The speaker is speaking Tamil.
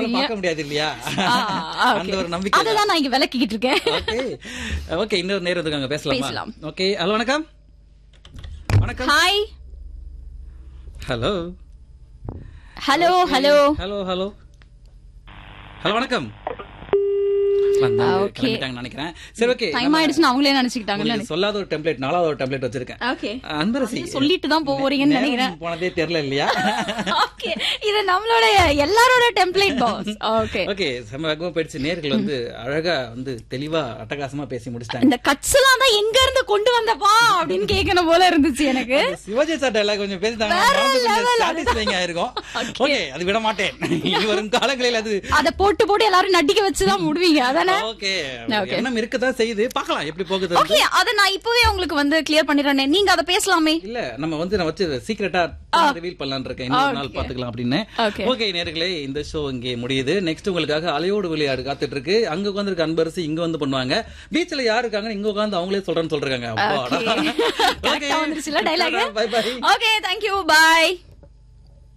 சொல்றீங்க பார்க்க முடியாது இல்லையா ஆ, ஆ, அந்த okay. ஒரு நம்பிக்கை அதுதான் நான் இங்க விளக்கிக்கிட்டு இருக்கேன் ஓகே ஓகே இன்னொரு நேரம் இருக்காங்க பேசலாமா பேசலாம். ஓகே ஹலோ வணக்கம் வணக்கம் hi hello hello hello hello hello hello வணக்கம் வந்தாங்க, Okay. கிளம்பிட்டாங்கன்னு நினைக்கிறேன் சரி ஓகே டைம் ஆயிடுச்சுன்னு அவங்களே நினைச்சுக்கிட்டாங்கன்னு உங்களுக்கு சொல்லாத ஒரு டெம்ப்ளேட் நாலாவது ஒரு டெம்ப்ளேட் வச்சிருக்கேன் ஓகே அன்பரசி சொல்லிட்டு தான் போக போறீங்கன்னு நேரம் நினைக்கிறேன் போனதே தெரியல இல்லையா ஓகே இது நம்மளோட எல்லாரோட டெம்ப்ளேட் பாஸ் ஓகே ஓகே செம்ம வேகமா போயிடுச்சு நேர்கள் வந்து அழகா வந்து தெளிவா அட்டகாசமா பேசி முடிச்சிட்டாங்க இந்த கட்ஸ் எல்லாம் தான் எங்க இருந்து கொண்டு வந்தப்பா அப்படின்னு கேட்கணும் போல இருந்துச்சு எனக்கு சிவாஜி சார் டைலாக் கொஞ்சம் பேசிட்டாங்க வேற மனசு கொஞ்சம் level satisfying ஆயிருக்கும் ஓகே அது விட மாட்டேன் இனி வரும் காலங்களில் அது அத போட்டு போட்டு எல்லாரும் நடிக்க வச்சுதான் முடுவீங்க அதானே ஓகே Okay. எண்ணம் இருக்கதான் செய்யுது பார்க்கலாம் எப்படி போகுது ஓகே அத நான் இப்பவே உங்களுக்கு வந்து கிளியர் பண்ணிடுறேன் நீங்க அத பேசலாமே இல்ல நம்ம வந்து நான் வச்சு சீக்கிரட்டா ரிவீல் பண்ணலாம்னு இருக்கேன் இன்னொரு நாள் பாத்துக்கலாம் அப்படின்னு Okay. ஓகே நேர்களே இந்த ஷோ இங்கே முடியுது நெக்ஸ்ட் உங்களுக்காக அலையோடு விளையாடு காத்துட்டு இருக்கு அங்க உட்காந்துருக்க அன்பரசு இங்க வந்து பண்ணுவாங்க பீச்ல யாரு இருக்காங்க இங்க உட்காந்து அவங்களே சொல்றேன்னு சொல்றாங்க கரெக்டா வந்துருச்சுல dialogue bye bye okay thank you பாய்